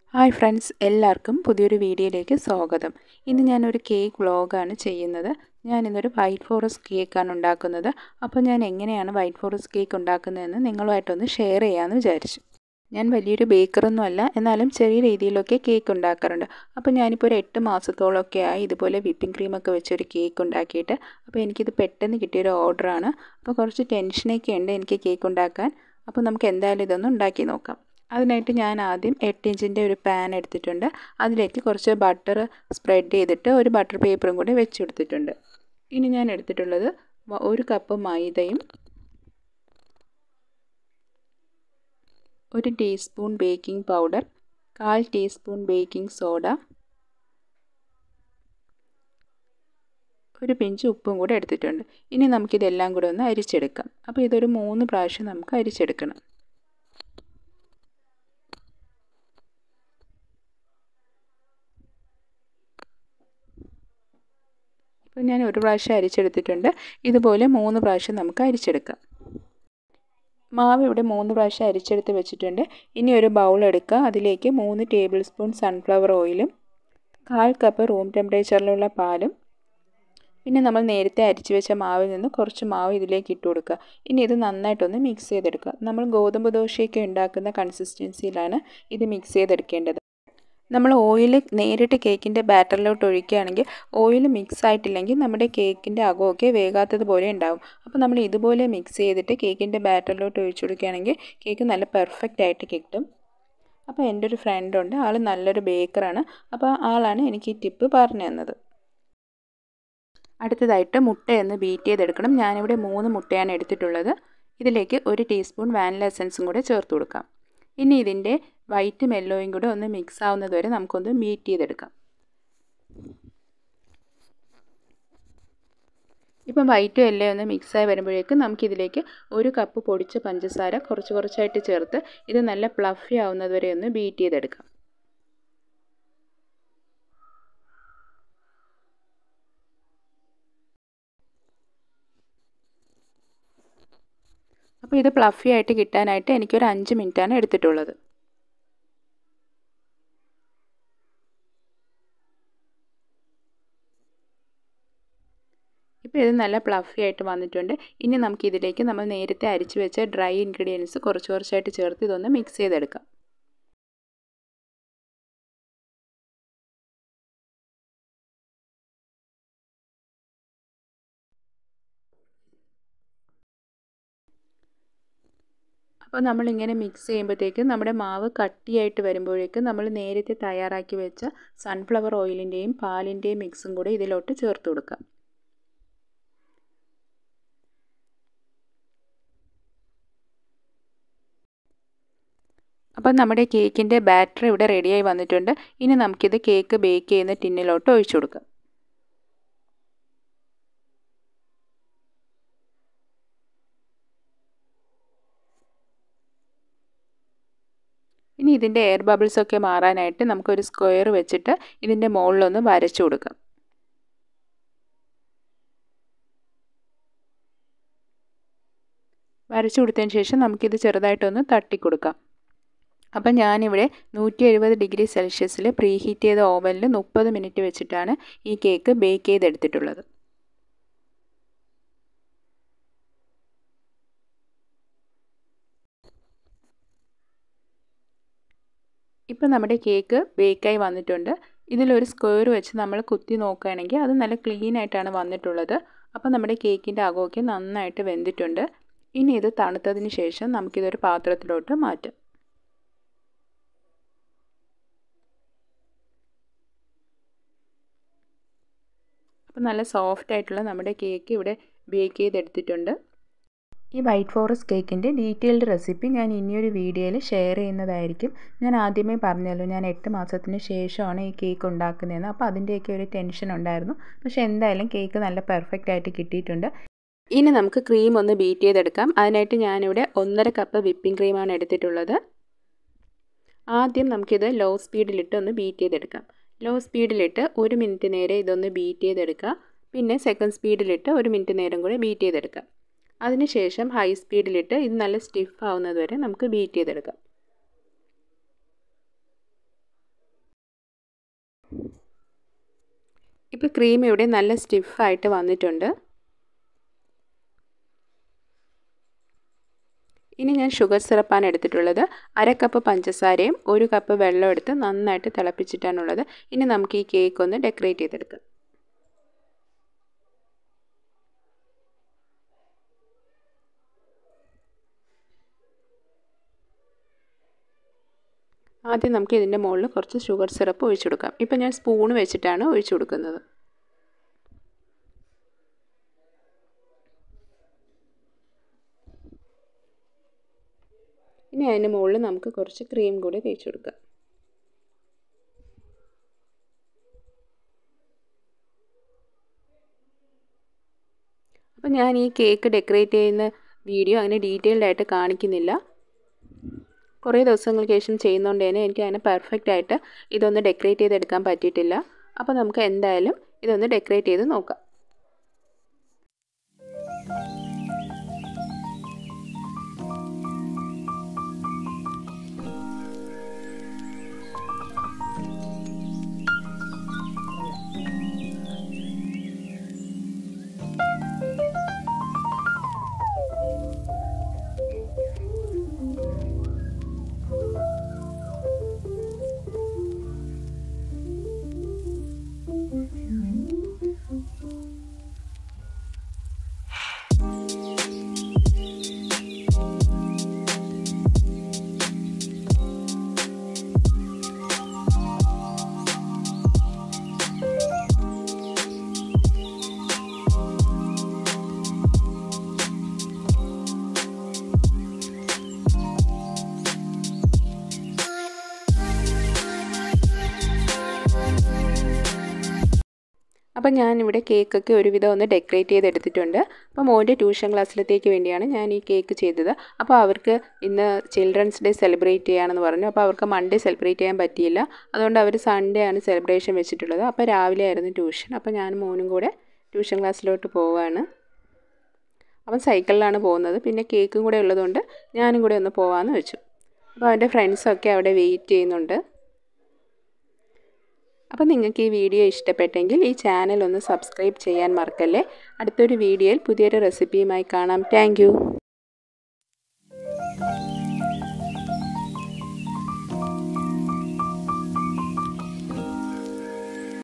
hi friends എല്ലാവർക്കും പുതിയൊരു വീഡിയോയിലേക്ക് സ്വാഗതം ഇന്ന് ഞാനൊരു കേക്ക് വ്ളോഗാണ് ചെയ്യുന്നത് ഞാനിന്നൊരു വൈറ്റ് ഫോറസ്റ്റ് കേക്കാണ് ഉണ്ടാക്കുന്നത് അപ്പോൾ ഞാൻ എങ്ങനെയാണ് വൈറ്റ് ഫോറസ്റ്റ് കേക്ക് ഉണ്ടാക്കുന്നതെന്ന് നിങ്ങളുമായിട്ടൊന്ന് ഷെയർ ചെയ്യാമെന്ന് വിചാരിച്ചു ഞാൻ വലിയൊരു ബേക്കറൊന്നും അല്ല എന്നാലും ചെറിയ രീതിയിലൊക്കെ കേക്ക് ഉണ്ടാക്കാറുണ്ട് അപ്പോൾ ഞാനിപ്പോൾ ഒരു എട്ട് മാസത്തോളമൊക്കെ ആയി ഇതുപോലെ വിപ്പിംഗ് ക്രീമൊക്കെ വെച്ചൊരു കേക്ക് ഉണ്ടാക്കിയിട്ട് അപ്പോൾ എനിക്കിത് പെട്ടെന്ന് കിട്ടിയൊരു ഓർഡറാണ് അപ്പോൾ കുറച്ച് ടെൻഷനൊക്കെ ഉണ്ട് എനിക്ക് കേക്ക് ഉണ്ടാക്കാൻ അപ്പോൾ നമുക്ക് എന്തായാലും ഇതൊന്ന് ഉണ്ടാക്കി നോക്കാം അതിനായിട്ട് ഞാൻ ആദ്യം എട്ട് ഇഞ്ചിൻ്റെ ഒരു പാൻ എടുത്തിട്ടുണ്ട് അതിലേക്ക് കുറച്ച് ബട്ടർ സ്പ്രെഡ് ചെയ്തിട്ട് ഒരു ബട്ടർ പേപ്പറും കൂടി വെച്ചെടുത്തിട്ടുണ്ട് ഇനി ഞാൻ എടുത്തിട്ടുള്ളത് ഒരു കപ്പ് മൈദയും ഒരു ടീസ്പൂൺ ബേക്കിംഗ് പൗഡർ കാൽ ടീസ്പൂൺ ബേക്കിംഗ് സോഡ ഒരു പിഞ്ച് ഉപ്പും കൂടെ എടുത്തിട്ടുണ്ട് ഇനി നമുക്കിതെല്ലാം കൂടെ ഒന്ന് അരിച്ചെടുക്കാം അപ്പോൾ ഇതൊരു മൂന്ന് പ്രാവശ്യം നമുക്ക് അരിച്ചെടുക്കണം ഇപ്പോൾ ഞാൻ ഒരു പ്രാവശ്യം അരിച്ചെടുത്തിട്ടുണ്ട് ഇതുപോലെ മൂന്ന് പ്രാവശ്യം നമുക്ക് അരിച്ചെടുക്കാം മാവ് ഇവിടെ മൂന്ന് പ്രാവശ്യം അരിച്ചെടുത്ത് വെച്ചിട്ടുണ്ട് ഇനി ഒരു ബൗൾ എടുക്കുക അതിലേക്ക് മൂന്ന് ടേബിൾ സ്പൂൺ സൺഫ്ലവർ ഓയിലും കാൽ കപ്പ് റൂം ടെമ്പറേച്ചറിലുള്ള പാലും പിന്നെ നമ്മൾ നേരത്തെ അരിച്ചു വെച്ച മാവിൽ നിന്ന് കുറച്ച് മാവ് ഇതിലേക്ക് ഇട്ട് കൊടുക്കുക ഇനി ഇത് നന്നായിട്ടൊന്ന് മിക്സ് ചെയ്തെടുക്കുക നമ്മൾ ഗോതമ്പ് ദോശയൊക്കെ ഉണ്ടാക്കുന്ന കൺസിസ്റ്റൻസിയിലാണ് ഇത് മിക്സ് ചെയ്തെടുക്കേണ്ടത് നമ്മൾ ഓയിൽ നേരിട്ട് കേക്കിൻ്റെ ബാറ്ററിലോട്ട് ഒഴിക്കുകയാണെങ്കിൽ ഓയിൽ മിക്സ് ആയിട്ടില്ലെങ്കിൽ നമ്മുടെ കേക്കിൻ്റെ അകമൊക്കെ വേകാത്തതുപോലെ ഉണ്ടാവും അപ്പോൾ നമ്മൾ ഇതുപോലെ മിക്സ് ചെയ്തിട്ട് കേക്കിൻ്റെ ബാറ്ററിലോട്ട് ഒഴിച്ചു കൊടുക്കുകയാണെങ്കിൽ കേക്ക് നല്ല പെർഫെക്റ്റ് ആയിട്ട് കിട്ടും അപ്പോൾ എൻ്റെ ഒരു ഫ്രണ്ടുണ്ട് ആൾ നല്ലൊരു ബേക്കറാണ് അപ്പോൾ ആളാണ് എനിക്ക് ഈ ടിപ്പ് പറഞ്ഞു തന്നത് അടുത്തതായിട്ട് മുട്ടയൊന്ന് ബീറ്റ് ചെയ്തെടുക്കണം ഞാനിവിടെ മൂന്ന് മുട്ടയാണ് എടുത്തിട്ടുള്ളത് ഇതിലേക്ക് ഒരു ടീസ്പൂൺ വാനില എസൻസും കൂടെ ചേർത്ത് കൊടുക്കാം ഇനി ഇതിൻ്റെ വൈറ്റും യെല്ലോയും കൂടെ ഒന്ന് മിക്സ് ആവുന്നത് വരെ നമുക്കൊന്ന് ബീറ്റ് ചെയ്തെടുക്കാം ഇപ്പം വൈറ്റും യെല്ലോ ഒന്ന് മിക്സായി വരുമ്പോഴേക്കും നമുക്കിതിലേക്ക് ഒരു കപ്പ് പൊടിച്ച പഞ്ചസാര കുറച്ച് കുറച്ചായിട്ട് ചേർത്ത് ഇത് നല്ല പ്ലഫി ആവുന്നത് വരെ ഒന്ന് ബീറ്റ് ചെയ്തെടുക്കാം അപ്പോൾ ഇത് പ്ലഫി ആയിട്ട് കിട്ടാനായിട്ട് എനിക്കൊരു അഞ്ച് മിനിറ്റാണ് എടുത്തിട്ടുള്ളത് ഇപ്പോൾ ഇത് നല്ല പ്ലഫി ആയിട്ട് വന്നിട്ടുണ്ട് ഇനി നമുക്കിതിലേക്ക് നമ്മൾ നേരത്തെ അരിച്ചു വെച്ച ഡ്രൈ ഇൻഗ്രീഡിയൻസ് കുറച്ച് കുറച്ചായിട്ട് ചേർത്ത് ഇതൊന്ന് മിക്സ് ചെയ്തെടുക്കാം അപ്പോൾ നമ്മളിങ്ങനെ മിക്സ് ചെയ്യുമ്പോഴത്തേക്കും നമ്മുടെ മാവ് കട്ടിയായിട്ട് വരുമ്പോഴേക്കും നമ്മൾ നേരത്തെ തയ്യാറാക്കി വെച്ച സൺഫ്ലവർ ഓയിലിൻ്റെയും പാലിൻ്റെയും മിക്സും കൂടി ഇതിലോട്ട് ചേർത്ത് കൊടുക്കാം അപ്പോൾ നമ്മുടെ കേക്കിൻ്റെ ബാറ്റർ ഇവിടെ റെഡിയായി വന്നിട്ടുണ്ട് ഇനി നമുക്കിത് കേക്ക് ബേക്ക് ചെയ്യുന്ന ടിന്നിലോട്ട് ഒഴിച്ചു കൊടുക്കാം ഇനി ഇതിൻ്റെ എയർ ബബിൾസ് ഒക്കെ മാറാനായിട്ട് നമുക്കൊരു സ്ക്വയർ വെച്ചിട്ട് ഇതിൻ്റെ മുകളിലൊന്ന് വരച്ചു കൊടുക്കാം വരച്ചു കൊടുത്തതിന് ശേഷം നമുക്കിത് ചെറുതായിട്ടൊന്ന് തട്ടിക്കൊടുക്കാം അപ്പം ഞാനിവിടെ നൂറ്റി എഴുപത് ഡിഗ്രി സെൽഷ്യസിൽ പ്രീ ഹീറ്റ് ചെയ്ത ഓവനിൽ മുപ്പത് മിനിറ്റ് വെച്ചിട്ടാണ് ഈ കേക്ക് ബേക്ക് ചെയ്തെടുത്തിട്ടുള്ളത് ഇപ്പം നമ്മുടെ കേക്ക് ബേക്കായി വന്നിട്ടുണ്ട് ഇതിലൊരു സ്ക്വയർ വെച്ച് നമ്മൾ കുത്തി നോക്കുകയാണെങ്കിൽ അത് നല്ല ക്ലീൻ ആയിട്ടാണ് വന്നിട്ടുള്ളത് അപ്പോൾ നമ്മുടെ കേക്കിൻ്റെ അകമൊക്കെ നന്നായിട്ട് വെന്തിട്ടുണ്ട് ഇനി ഇത് തണുത്തതിന് ശേഷം നമുക്കിതൊരു പാത്രത്തിലോട്ട് മാറ്റാം അപ്പോൾ നല്ല സോഫ്റ്റ് ആയിട്ടുള്ള നമ്മുടെ കേക്ക് ഇവിടെ ബേക്ക് ചെയ്തെടുത്തിട്ടുണ്ട് ഈ വൈറ്റ് ഫോറസ്റ്റ് കേക്കിൻ്റെ ഡീറ്റെയിൽഡ് റെസിപ്പി ഞാൻ ഇനിയൊരു വീഡിയോയിൽ ഷെയർ ചെയ്യുന്നതായിരിക്കും ഞാൻ ആദ്യമേ പറഞ്ഞല്ലോ ഞാൻ എട്ട് മാസത്തിന് ശേഷമാണ് ഈ കേക്ക് ഉണ്ടാക്കുന്നതെന്ന് അപ്പോൾ അതിൻ്റെയൊക്കെ ഒരു ടെൻഷൻ ഉണ്ടായിരുന്നു പക്ഷേ എന്തായാലും കേക്ക് നല്ല പെർഫെക്റ്റ് ആയിട്ട് കിട്ടിയിട്ടുണ്ട് ഇനി നമുക്ക് ക്രീം ഒന്ന് ബീറ്റ് ചെയ്തെടുക്കാം അതിനായിട്ട് ഞാനിവിടെ ഒന്നര കപ്പ് വിപ്പിംഗ് ക്രീമാണ് എടുത്തിട്ടുള്ളത് ആദ്യം നമുക്കിത് ലോ സ്പീഡിലിട്ട് ഒന്ന് ബീറ്റ് ചെയ്തെടുക്കാം ലോ സ്പീഡിലിട്ട് ഒരു മിനിറ്റ് നേരെ ഇതൊന്ന് ബീറ്റ് ചെയ്തെടുക്കുക പിന്നെ സെക്കൻഡ് സ്പീഡിലിട്ട് ഒരു മിനിറ്റ് നേരം കൂടി ബീറ്റ് ചെയ്തെടുക്കാം അതിനുശേഷം ഹൈ സ്പീഡിലിട്ട് ഇത് നല്ല സ്റ്റിഫ് ആവുന്നത് വരെ നമുക്ക് ബീറ്റ് ചെയ്തെടുക്കാം ഇപ്പോൾ ക്രീം ഇവിടെ നല്ല സ്റ്റിഫായിട്ട് വന്നിട്ടുണ്ട് ഇനി ഞാൻ ഷുഗർ സിറപ്പാണ് എടുത്തിട്ടുള്ളത് അര കപ്പ് പഞ്ചസാരയും ഒരു കപ്പ് വെള്ളം എടുത്ത് നന്നായിട്ട് തിളപ്പിച്ചിട്ടാണുള്ളത് ഇനി നമുക്ക് ഈ കേക്ക് ഒന്ന് ഡെക്കറേറ്റ് ചെയ്തെടുക്കാം ആദ്യം നമുക്ക് ഇതിൻ്റെ മുകളിൽ കുറച്ച് ഷുഗർ സിറപ്പ് ഒഴിച്ചു കൊടുക്കാം ഇപ്പം ഞാൻ സ്പൂൺ വെച്ചിട്ടാണ് ഒഴിച്ചു കൊടുക്കുന്നത് ഇനി അതിൻ്റെ മുകളിൽ നമുക്ക് കുറച്ച് ക്രീം കൂടി തേച്ച് കൊടുക്കാം അപ്പം ഞാൻ ഈ കേക്ക് ഡെക്കറേറ്റ് ചെയ്യുന്ന വീഡിയോ അങ്ങനെ ഡീറ്റെയിൽഡ് ആയിട്ട് കാണിക്കുന്നില്ല കുറേ ദിവസങ്ങൾക്ക് ശേഷം ചെയ്യുന്നതുകൊണ്ട് തന്നെ എനിക്ക് അങ്ങനെ പെർഫെക്റ്റ് ആയിട്ട് ഇതൊന്ന് ഡെക്കറേറ്റ് ചെയ്തെടുക്കാൻ പറ്റിയിട്ടില്ല അപ്പോൾ നമുക്ക് എന്തായാലും ഇതൊന്ന് ഡെക്കറേറ്റ് ചെയ്ത് നോക്കാം അപ്പം ഞാനിവിടെ കേക്കൊക്കെ ഒരുവിധം ഒന്ന് ഡെക്കറേറ്റ് ചെയ്തെടുത്തിട്ടുണ്ട് അപ്പോൾ മോൻ്റെ ട്യൂഷൻ ക്ലാസ്സിലത്തേക്ക് വേണ്ടിയാണ് ഞാൻ ഈ കേക്ക് ചെയ്തത് അപ്പോൾ അവർക്ക് ഇന്ന് ചിൽഡ്രൻസ് ഡേ സെലിബ്രേറ്റ് ചെയ്യാമെന്ന് പറഞ്ഞു അപ്പോൾ അവർക്ക് മൺഡേ സെലിബ്രേറ്റ് ചെയ്യാൻ പറ്റിയില്ല അതുകൊണ്ട് അവർ സൺഡേ ആണ് സെലിബ്രേഷൻ വെച്ചിട്ടുള്ളത് അപ്പോൾ രാവിലെ ആയിരുന്നു ട്യൂഷൻ അപ്പോൾ ഞാൻ മോനും കൂടെ ട്യൂഷൻ ക്ലാസ്സിലോട്ട് പോവാണ് അവൻ സൈക്കിളിലാണ് പോകുന്നത് പിന്നെ കേക്കും കൂടെ ഉള്ളതുകൊണ്ട് ഞാനും കൂടെ ഒന്ന് പോകാമെന്ന് വെച്ചു അപ്പോൾ അവൻ്റെ ഫ്രണ്ട്സൊക്കെ അവിടെ വെയിറ്റ് ചെയ്യുന്നുണ്ട് അപ്പോൾ നിങ്ങൾക്ക് ഈ വീഡിയോ ഇഷ്ടപ്പെട്ടെങ്കിൽ ഈ ചാനൽ ഒന്ന് സബ്സ്ക്രൈബ് ചെയ്യാൻ മറക്കല്ലേ അടുത്തൊരു വീഡിയോയിൽ പുതിയൊരു റെസിപ്പിയുമായി കാണാം താങ്ക്